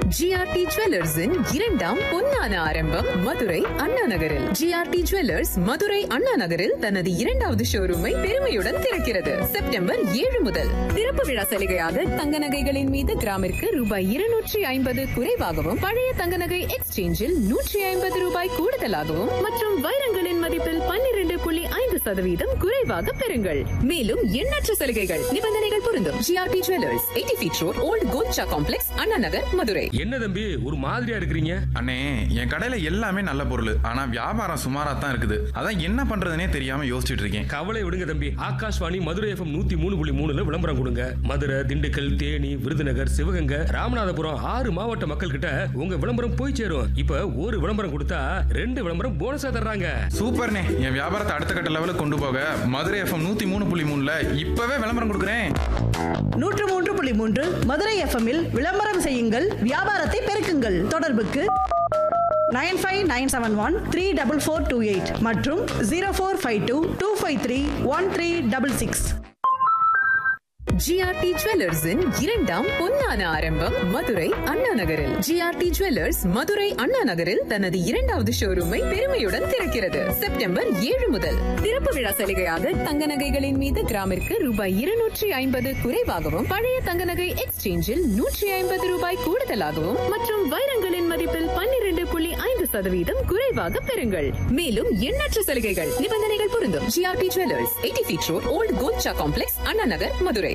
GRT ஜுவல்லர்ஸின் இரண்டாம் பொன்னான ஆரம்பம் மதுரை அண்ணா நகரில் ஜிஆர்டி ஜுவல்லர்ஸ் மதுரை அண்ணா நகரில் தனது இரண்டாவது ஷோரூமை பெருமையுடன் திறக்கிறது செப்டம்பர் ஏழு முதல் திறப்பு விழா சலுகையாக தங்க நகைகளின் மீது கிராமிற்கு ரூபாய் இருநூற்றி ஐம்பது குறைவாகவும் பழைய தங்க நகை எக்ஸ்சேஞ்சில் நூற்றி ஐம்பது ரூபாய் கூடுதலாகவும் மற்றும் வைரங்களின் மதிப்பில் பன்னிரண்டு புள்ளி ஐந்து சதவீதம் குறைவாக பெறுங்கள் மேலும் எண்ணற்ற சலுகைகள் நிபந்தனைகள் பொருந்தும் GRT jewellers eighty feet road old கோச்சா காம்ப்ளெக்ஸ் அண்ணா நகர் மதுரை என்ன தம்பி ஒரு மாதிரியா இருக்கிறீங்க அண்ணே என் கடையில எல்லாமே நல்ல பொருள் ஆனா வியாபாரம் சுமாரா தான் இருக்குது அதான் என்ன பண்றதுனே தெரியாம யோசிச்சுட்டு இருக்கேன் கவலை விடுங்க தம்பி ஆகாஷ்வாணி மதுரை எஃப்எம் நூத்தி மூணு புள்ளி மூணுல விளம்பரம் கொடுங்க மதுரை திண்டுக்கல் தேனி விருதுநகர் சிவகங்கை ராமநாதபுரம் ஆறு மாவட்ட மக்கள் கிட்ட உங்க விளம்பரம் போய் சேரும் இப்ப ஒரு விளம்பரம் கொடுத்தா ரெண்டு விளம்பரம் போனஸா தர்றாங்க சூப்பர்ண்ணே என் வியாபாரத்தை அடுத்த கட்ட லெவலுக்கு கொண்டு போக மதுரை எஃப்எம் நூத்தி மூணு புள்ளி மூணுல இப்பவே விளம்பரம் கொடுக்குறேன் நூற்று மூன்று புள்ளி மூன்று மதுரை எஃப்எம்மில் விளம்பரம் செய்யுங்கள் வியாபாரத்தை பெருக்குங்கள் தொடர்புக்கு nine five nine seven one three double four two eight மற்றும் zero four five two two five three one three double six GRT ஜுவல்லர்ஸின் இரண்டாம் பொன்னான ஆரம்பம் மதுரை அண்ணா நகரில் ஜிஆர்டி ஜுவல்லர்ஸ் மதுரை அண்ணா நகரில் தனது இரண்டாவது ஷோரூமை பெருமையுடன் திறக்கிறது செப்டம்பர் ஏழு முதல் திறப்பு விழா சலுகையாக தங்க நகைகளின் மீது கிராமிற்கு ரூபாய் இருநூற்றி ஐம்பது குறைவாகவும் பழைய தங்க நகை எக்ஸ்சேஞ்சில் நூற்றி ஐம்பது ரூபாய் கூடுதலாகவும் மற்றும் வைரங்களின் மதிப்பில் பன்னிரண்டு புள்ளி ஐந்து சதவீதம் குறைவாக பெறுங்கள் மேலும் எண்ணற்ற சலுகைகள் நிபந்தனைகள் பொருந்தும் GRT jewellers eighty feet road old கோச்சா காம்ப்ளெக்ஸ் அண்ணா நகர் மதுரை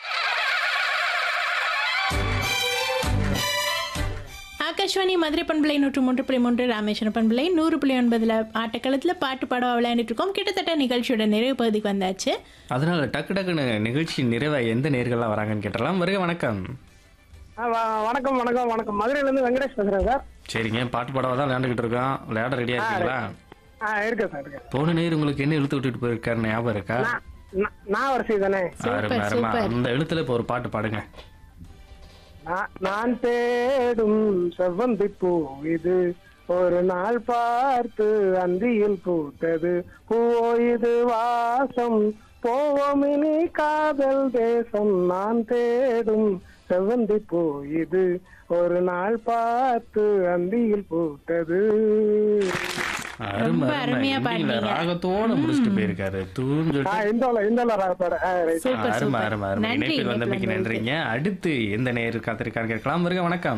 ஆகாஷ்வாணி மதுரை பண்பலை நூற்று மூன்று புள்ளி மூன்று ராமேஸ்வரம் பண்பலை நூறு புள்ளி ஒன்பதுல ஆட்டக்களத்தில் பாட்டு பாடம் விளையாண்டுட்டு இருக்கோம் கிட்டத்தட்ட நிகழ்ச்சியோட நிறைவு பகுதிக்கு வந்தாச்சு அதனால டக்கு டக்குன்னு நிகழ்ச்சி நிறைவா எந்த நேர்கள்லாம் வராங்கன்னு கேட்டலாம் வருக வணக்கம் ஆ, வ- வணக்கம் வணக்கம் வணக்கம் மதுரையில இருந்து வெங்கடேஷ் பேசுறேன் சார் சரிங்க பாட்டு பாடவா தான் விளையாண்டுக்கிட்டு இருக்கோம் விளையாட ரெடியா இருக்கீங்களா ஆ இருக்கேன் சார் இருக்கேன் போன நேரம் உங்களுக்கு என்ன இழுத்து விட்டுட்டு போயிருக்காரு ஞாபகம் இருக்கா நான் நான்- நான் வரிசை தானே அருமை அருமை அந்த எழுத்துல இப்போ ஒரு பாட்டு பாடுங்க நான் நான் தேடும் செவ்வந்தி பூ இது ஒரு நாள் பார்த்து அந்தியில் பூத்தது பூவோ இது வாசம் போவோம் இனி காதல் தேசம் நான் தேடும் செவ்வந்தி பூ இது ஒரு நாள் பார்த்து அந்தியில் பூத்தது அருமை ரொம்ப அருமை அருமையா எண்டிங்ல பாடுனீங்க. ராகத்தோட முடிச்சுட்டு போயிருக்காரு தூன்னு ஆ சொல்லிட்டு இந்த இந்த ராகத்தோட ஆ, right. சூப்பர் அருமை சூப்பர் அருமை அருமை நன்றி இணைப்பில் வந்தமைக்கு இணைப்பில் நன்றிங்க அடுத்து எந்த நேர் காத்திருக்கான்னு கேட்கலாம் வருக வணக்கம்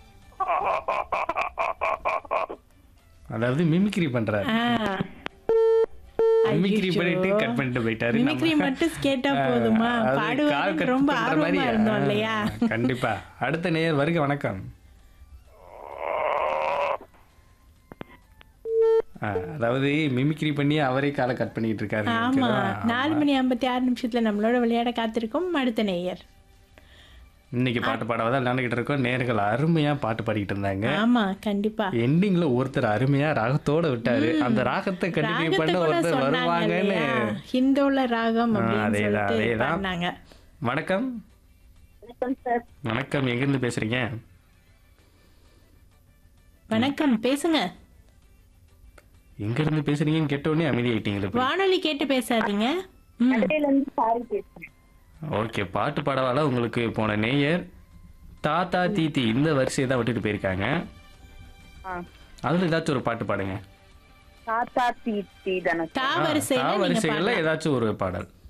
அதாவது மிமிக்ரி பண்றாரு ஆ. மிமிக்ரி ஐயையோ. பண்ணிட்டு கட் பண்ணிட்டு போயிட்டாரு மிமிக்ரி நம்ம- மட்டும் கேட்டா போதுமா அது கால் பாடுவாருன்னு கட் ரொம்ப பண்ற மாதிரி, ஆர்வமா இருந்தோம் ஆ, இல்லையா கண்டிப்பா அடுத்த நேயர் வருக வணக்கம் ஆ, அதாவது மிமிக்ரி பண்ணி அவரே காலை கட் பண்ணிட்டு இருக்காரு ஆமா ஓகேவா? நாலு மணி ஐம்பத்தி ஆறு நிமிஷத்துல நம்மளோட விளையாட காத்திருக்கும் அடுத்த நேயர் இன்னைக்கு பாட்டு பாடவதான் விளையாண்டுகிட்டு இருக்கோம் நேர்கள் அருமையா பாட்டு பாடிக்கிட்டு இருந்தாங்க ஆமா கண்டிப்பா எண்டிங்ல ஒருத்தர் அருமையா ராகத்தோட விட்டாரு அந்த ராகத்தை கண்டினியூ ராகத்தை பண்ண கூட ஒருத்தர் சொன்னாங்க வருவாங்கன்னு இல்லையா? ஹிந்தோல ராகம் ஆ, அப்படின்னு அதேதான், சொல்லிட்டு அதேதான். பாடினாங்க வணக்கம் வணக்கம் எங்க இருந்து பேசுறீங்க வணக்கம் பேசுங்க எங்க இருந்து பேசுறீங்கன்னு கேட்ட உடனே அமைதியாயிட்டீங்களே இப்ப. வானொலி கேட்டு பேசாதீங்க ம். ஓகே பாட்டு பாடவால உங்களுக்கு போன நேயர் தாத்தா தீத்தி இந்த வரிசையை தான் விட்டுட்டு போயிருக்காங்க அதுல ஏதாச்சும் ஒரு பாட்டு பாடுங்க தாத்தா தீத்தி தானே தா ஆ, வரிசையில தா நீங்க வரிசைகள்ல பாடலாம். ஏதாச்சும் ஒரு பாடல்